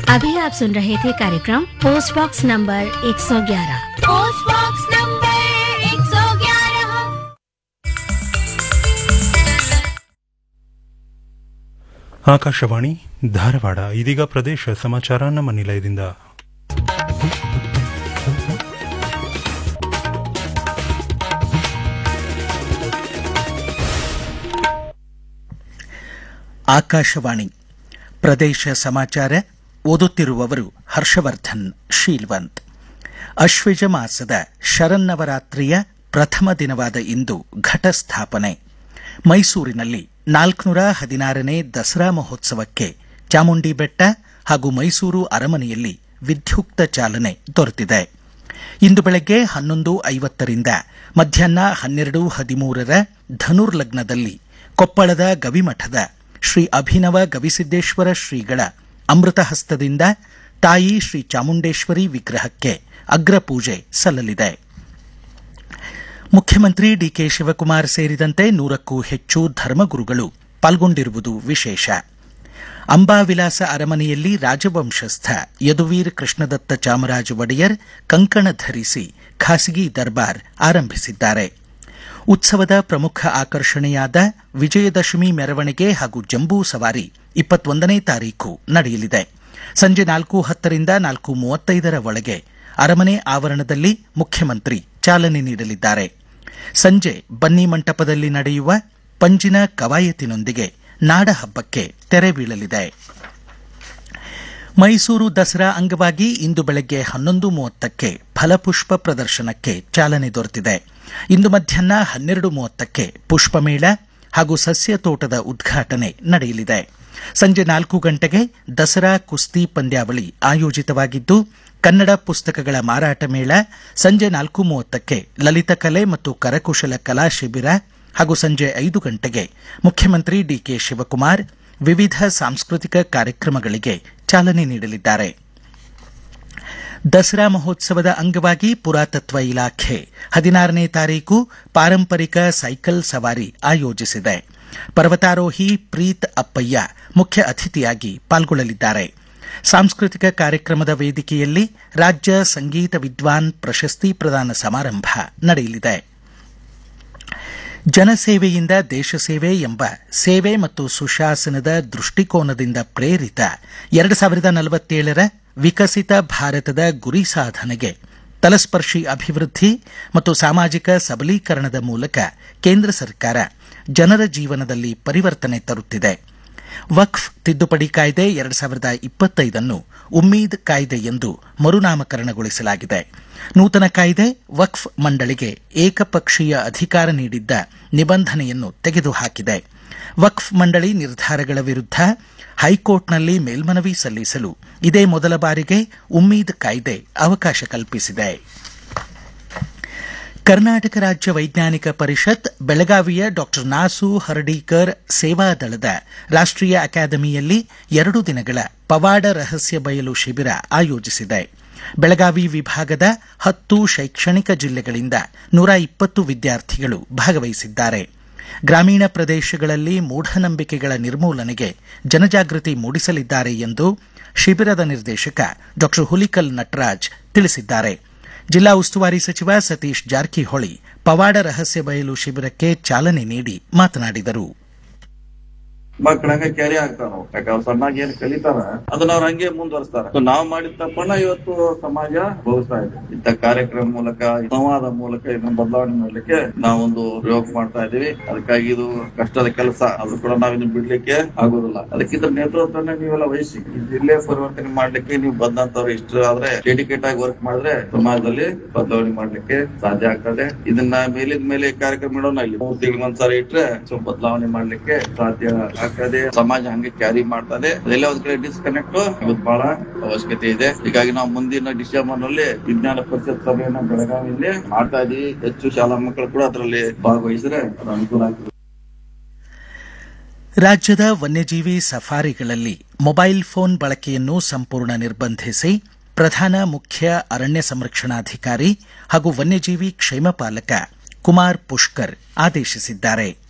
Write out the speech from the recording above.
अभी आप सुन रहे थे कार्यक्रम post box number 111 post box number 111 Akashvani Dharwad ಇದೀಗ ಪ್ರದೇಶ ಸಮಾಚಾರ ನಮ್ಮ ನಿಲಯದಿಂದ ಆಕಾಶವಾಣಿ ಪ್ರದೇಶ ಸಮಾಚಾರ ಓದುತ್ತಿರುವವರು ಹರ್ಷವರ್ಧನ್ ಶೀಲ್ವಂತ್ ಅಶ್ವಿಜ ಮಾಸದ ಶರನ್ನವರಾತ್ರಿಯ ಪ್ರಥಮ ದಿನವಾದ ಇಂದು ಘಟಸ್ಥಾಪನೆ ಮೈಸೂರಿನಲ್ಲಿ ನಾಲ್ಕುನೂರ ಹದಿನಾರನೇ ದಸರಾ ಮಹೋತ್ಸವಕ್ಕೆ ಚಾಮುಂಡಿ ಬೆಟ್ಟ ಹಾಗೂ ಮೈಸೂರು ಅರಮನೆಯಲ್ಲಿ ವಿದ್ಯುಕ್ತ ಚಾಲನೆ ದೊರೆತಿದೆ ಇಂದು ಬೆಳಗ್ಗೆ ಹನ್ನೊಂದು ಐವತ್ತರಿಂದ ಮಧ್ಯಾಹ್ನ ಹನ್ನೆರಡು ಹದಿಮೂರರ ಧನುರ್ಲಗ್ನದಲ್ಲಿ ಕೊಪ್ಪಳದ ಗವಿಮಠದ ಶ್ರೀ ಅಭಿನವ ಗವಿಸಿದ್ದೇಶ್ವರ ಶ್ರೀಗಳ ಅಮೃತ ಹಸ್ತದಿಂದ ತಾಯಿ ಶ್ರೀ ಚಾಮುಂಡೇಶ್ವರಿ ವಿಗ್ರಹಕ್ಕೆ ಅಗ್ರಪೂಜೆ ಸಲ್ಲಲಿದೆ ಮುಖ್ಯಮಂತ್ರಿ ಡಿಕೆ ಶಿವಕುಮಾರ್ ಸೇರಿದಂತೆ ನೂರಕ್ಕೂ ಹೆಚ್ಚು ಧರ್ಮಗುರುಗಳು ಪಾಲ್ಗೊಂಡಿರುವುದು ವಿಶೇಷ ಅಂಬಾವಿಲಾಸ ಅರಮನೆಯಲ್ಲಿ ರಾಜವಂಶಸ್ಥ ಯದುವೀರ್ ಕೃಷ್ಣದತ್ತ ಚಾಮರಾಜ ಒಡೆಯರ್ ಕಂಕಣ ಧರಿಸಿ ಖಾಸಗಿ ದರ್ಬಾರ್ ಆರಂಭಿಸಿದ್ದಾರೆ ಉತ್ಸವದ ಪ್ರಮುಖ ಆಕರ್ಷಣೆಯಾದ ವಿಜಯದಶಮಿ ಮೆರವಣಿಗೆ ಹಾಗೂ ಜಂಬೂ ಸವಾರಿ ಇಪ್ಪತ್ತೊಂದನೇ ತಾರೀಖು ನಡೆಯಲಿದೆ ಸಂಜೆ ನಾಲ್ಕು ಹತ್ತರಿಂದ ನಾಲ್ಕು ಮೂವತ್ತೈದರ ಒಳಗೆ ಅರಮನೆ ಆವರಣದಲ್ಲಿ ಮುಖ್ಯಮಂತ್ರಿ ಚಾಲನೆ ನೀಡಲಿದ್ದಾರೆ ಸಂಜೆ ಬನ್ನಿ ಮಂಟಪದಲ್ಲಿ ನಡೆಯುವ ಪಂಜಿನ ಕವಾಯತಿನೊಂದಿಗೆ ನಾಡ ಹಬ್ಬಕ್ಕೆ ತೆರೆ ಬೀಳಲಿದೆ ಮೈಸೂರು ದಸರಾ ಅಂಗವಾಗಿ ಇಂದು ಬೆಳಗ್ಗೆ ಹನ್ನೊಂದು ಮೂವತ್ತಕ್ಕೆ ಫಲಪುಷ್ಪ ಪ್ರದರ್ಶನಕ್ಕೆ ಚಾಲನೆ ದೊರೆತಿದೆ ಇಂದು ಮಧ್ಯಾಹ್ನ ಹನ್ನೆರಡು ಮೂವತ್ತಕ್ಕೆ ಪುಷ್ಪಮೇಳ ಹಾಗೂ ಸಸ್ಯ ತೋಟದ ಉದ್ಘಾಟನೆ ನಡೆಯಲಿದೆ ಸಂಜೆ ನಾಲ್ಕು ಗಂಟೆಗೆ ದಸರಾ ಕುಸ್ತಿ ಪಂದ್ಯಾವಳಿ ಆಯೋಜಿತವಾಗಿದ್ದು ಕನ್ನಡ ಪುಸ್ತಕಗಳ ಮಾರಾಟ ಮೇಳ ಸಂಜೆ ನಾಲ್ಕು ಮೂವತ್ತಕ್ಕೆ ಲಲಿತಕಲೆ ಮತ್ತು ಕರಕುಶಲ ಕಲಾ ಶಿಬಿರ ಹಾಗೂ ಸಂಜೆ ಐದು ಗಂಟೆಗೆ ಮುಖ್ಯಮಂತ್ರಿ ಡಿಕೆ ಶಿವಕುಮಾರ್ ವಿವಿಧ ಸಾಂಸ್ಕೃತಿಕ ಕಾರ್ಯಕ್ರಮಗಳಿಗೆ ಚಾಲನೆ ನೀಡಲಿದ್ದಾರೆ ದಸರಾ ಮಹೋತ್ಸವದ ಅಂಗವಾಗಿ ಪುರಾತತ್ವ ಇಲಾಖೆ ಹದಿನಾರನೇ ತಾರೀಕು ಪಾರಂಪರಿಕ ಸೈಕಲ್ ಸವಾರಿ ಆಯೋಜಿಸಿದೆ ಪರ್ವತಾರೋಹಿ ಪ್ರೀತ್ ಅಪ್ಪಯ್ಯ ಮುಖ್ಯ ಅತಿಥಿಯಾಗಿ ಪಾಲ್ಗೊಳ್ಳಲಿದ್ದಾರೆ ಸಾಂಸ್ಕೃತಿಕ ಕಾರ್ಯಕ್ರಮದ ವೇದಿಕೆಯಲ್ಲಿ ರಾಜ್ಯ ಸಂಗೀತ ವಿದ್ವಾನ್ ಪ್ರಶಸ್ತಿ ಪ್ರದಾನ ಸಮಾರಂಭ ನಡೆಯಲಿದೆ ಜನಸೇವೆಯಿಂದ ದೇಶ ಸೇವೆ ಎಂಬ ಸೇವೆ ಮತ್ತು ಸುಶಾಸನದ ದೃಷ್ಟಿಕೋನದಿಂದ ಪ್ರೇರಿತ ಎರಡು ಸಾವಿರದ ನಲವತ್ತೇಳರ ವಿಕಸಿತ ಭಾರತದ ಗುರಿ ಸಾಧನೆಗೆ ತಲಸ್ಪರ್ಶಿ ಅಭಿವೃದ್ಧಿ ಮತ್ತು ಸಾಮಾಜಿಕ ಸಬಲೀಕರಣದ ಮೂಲಕ ಕೇಂದ್ರ ಸರ್ಕಾರ ಜನರ ಜೀವನದಲ್ಲಿ ಪರಿವರ್ತನೆ ತರುತ್ತಿದೆ ವಕ್ಫ್ ತಿದ್ದುಪಡಿ ಕಾಯ್ದೆ ಎರಡು ಸಾವಿರದ ಇಪ್ಪತ್ತೈದನ್ನು ಉಮ್ಮೀದ್ ಕಾಯ್ದೆ ಎಂದು ಮರುನಾಮಕರಣಗೊಳಿಸಲಾಗಿದೆ ನೂತನ ಕಾಯ್ದೆ ವಕ್ಫ್ ಮಂಡಳಿಗೆ ಏಕಪಕ್ಷೀಯ ಅಧಿಕಾರ ನೀಡಿದ್ದ ನಿಬಂಧನೆಯನ್ನು ತೆಗೆದುಹಾಕಿದೆ ವಕ್ಫ್ ಮಂಡಳಿ ನಿರ್ಧಾರಗಳ ವಿರುದ್ಧ ಹೈಕೋರ್ಟ್ನಲ್ಲಿ ಮೇಲ್ಮನವಿ ಸಲ್ಲಿಸಲು ಇದೇ ಮೊದಲ ಬಾರಿಗೆ ಉಮ್ಮೀದ್ ಕಾಯ್ದೆ ಅವಕಾಶ ಕಲ್ಪಿಸಿದೆ ಕರ್ನಾಟಕ ರಾಜ್ಯ ವೈಜ್ಞಾನಿಕ ಪರಿಷತ್ ಬೆಳಗಾವಿಯ ಡಾಕ್ಟರ್ ನಾಸು ಹರ್ಡೀಕರ್ ಸೇವಾದಳದ ರಾಷ್ಟೀಯ ಅಕಾಡೆಮಿಯಲ್ಲಿ ಎರಡು ದಿನಗಳ ಪವಾಡ ರಹಸ್ಯ ಬಯಲು ಶಿಬಿರ ಆಯೋಜಿಸಿದೆ ಬೆಳಗಾವಿ ವಿಭಾಗದ ಹತ್ತು ಶೈಕ್ಷಣಿಕ ಜಿಲ್ಲೆಗಳಿಂದ ನೂರ ಇಪ್ಪತ್ತು ವಿದ್ಯಾರ್ಥಿಗಳು ಭಾಗವಹಿಸಿದ್ದಾರೆ ಗ್ರಾಮೀಣ ಪ್ರದೇಶಗಳಲ್ಲಿ ಮೂಢನಂಬಿಕೆಗಳ ನಿರ್ಮೂಲನೆಗೆ ಜನಜಾಗೃತಿ ಮೂಡಿಸಲಿದ್ದಾರೆ ಎಂದು ಶಿಬಿರದ ನಿರ್ದೇಶಕ ಡಾಕ್ಟರ್ ಹುಲಿಕಲ್ ನಟರಾಜ್ ತಿಳಿಸಿದ್ದಾರೆ ಜಿಲ್ಲಾ ಉಸ್ತುವಾರಿ ಸಚಿವ ಸತೀಶ್ ಜಾರಕಿಹೊಳಿ ಪವಾಡ ರಹಸ್ಯ ಬಯಲು ಶಿಬಿರಕ್ಕೆ ಚಾಲನೆ ನೀಡಿ ಮಾತನಾಡಿದರು ಮಕ್ಳ ಹಂಗ ಕ್ಯಾರಿ ಆಗ್ತಾರ ನಾವು ಯಾಕೆ ಅವ್ರು ಸಣ್ಣಾಗಿ ಏನ್ ಕಲಿತಾರ ಅದನ್ನ ಅವ್ರ ಹಂಗೆ ಮುಂದುವರಿಸ್ತಾರ So ನಾವ್ ಮಾಡಿದ ತಪ್ಪನ್ನ ಇವತ್ತು ಸಮಾಜ ಭೋಗಿಸ್ತಾ ಇದೆ ಇಂಥ ಕಾರ್ಯಕ್ರಮ ಮೂಲಕ ಸಂವಾದ ಮೂಲಕ ಇದನ್ನ ಬದಲಾವಣೆ ಮಾಡ್ಲಿಕ್ಕೆ ನಾವೊಂದು ಪ್ರಯೋಗ ಮಾಡ್ತಾ ಇದೀವಿ ಅದಕ್ಕಾಗಿ ಇದು ಕಷ್ಟದ ಕೆಲಸ ಅದು ಕೂಡ ನಾವ್ ಇದನ್ನ ಬಿಡ್ಲಿಕ್ಕೆ ಆಗೋದಿಲ್ಲ ಅದಕ್ಕಿಂತ ನೇತೃತ್ವನ ನೀವೆಲ್ಲ ವಹಿಸಿ ಈ ಜಿಲ್ಲೆ ಪರಿವರ್ತನೆ ಮಾಡ್ಲಿಕ್ಕೆ ನೀವು ಬಂದಂತವ್ರು ಇಷ್ಟು ಆದ್ರೆ ಡೆಡಿಕೇಟ್ ಆಗಿ ವರ್ಕ್ ಮಾಡಿದ್ರೆ ಸಮಾಜದಲ್ಲಿ ಬದಲಾವಣೆ ಮಾಡ್ಲಿಕ್ಕೆ ಸಾಧ್ಯ ಆಗ್ತದೆ ಇದನ್ನ ಮೇಲಿದ ಮೇಲೆ ಕಾರ್ಯಕ್ರಮ ಇಡೋಣ ಇಲ್ಲಿ ಮೂರ್ ತಿಂಗಳು ಒಂದ್ಸರಿ ಇಟ್ರೆ ಸ್ವಲ್ಪ ಬದಲಾವಣೆ ಮಾಡ್ಲಿಕ್ಕೆ ಸಾಧ್ಯ ಆಗ್ತದೆ ಸಮಾಜ ಹಂಗೆ ಕ್ಯಾರಿ ಮಾಡ್ತದೆ ಅದೆಲ್ಲ ಒಂದ್ ಕಡೆ ಡಿಸ್ಕನೆಕ್ಟ್ ಇವತ್ತು ಬಹಳ ಅವಶ್ಯಕತೆ ಇದೆ ಹೀಗಾಗಿ ನಾವು ಮುಂದಿನ ಡಿಸೆಂಬರ್ ನಲ್ಲಿ ವಿಜ್ಞಾನ ಪರಿಷತ್ ಸಭೆಯನ್ನ ಬೆಳಗಾವಿಯಲ್ಲಿ ಮಾಡ್ತಾ ಇದೀವಿ ಹೆಚ್ಚು ಶಾಲಾ ಮಕ್ಕಳು ಕೂಡ ಅದರಲ್ಲಿ ಭಾಗವಹಿಸಿದ್ರೆ ಅದು ಅನುಕೂಲ ಆಗ್ತದೆ ರಾಜ್ಯದ ವನ್ಯಜೀವಿ ಸಫಾರಿಗಳಲ್ಲಿ ಮೊಬೈಲ್ ಫೋನ್ ಬಳಕೆಯನ್ನು ಸಂಪೂರ್ಣ ನಿರ್ಬಂಧಿಸಿ ಪ್ರಧಾನ ಮುಖ್ಯ ಅರಣ್ಯ ಸಂರಕ್ಷಣಾಧಿಕಾರಿ ಹಾಗೂ ವನ್ಯಜೀವಿ ಕ್ಷೇಮ ಪಾಲಕ ಕುಮಾರ್ ಪುಷ್ಕರ್ ಆದೇಶಿಸಿದ್ದಾರೆ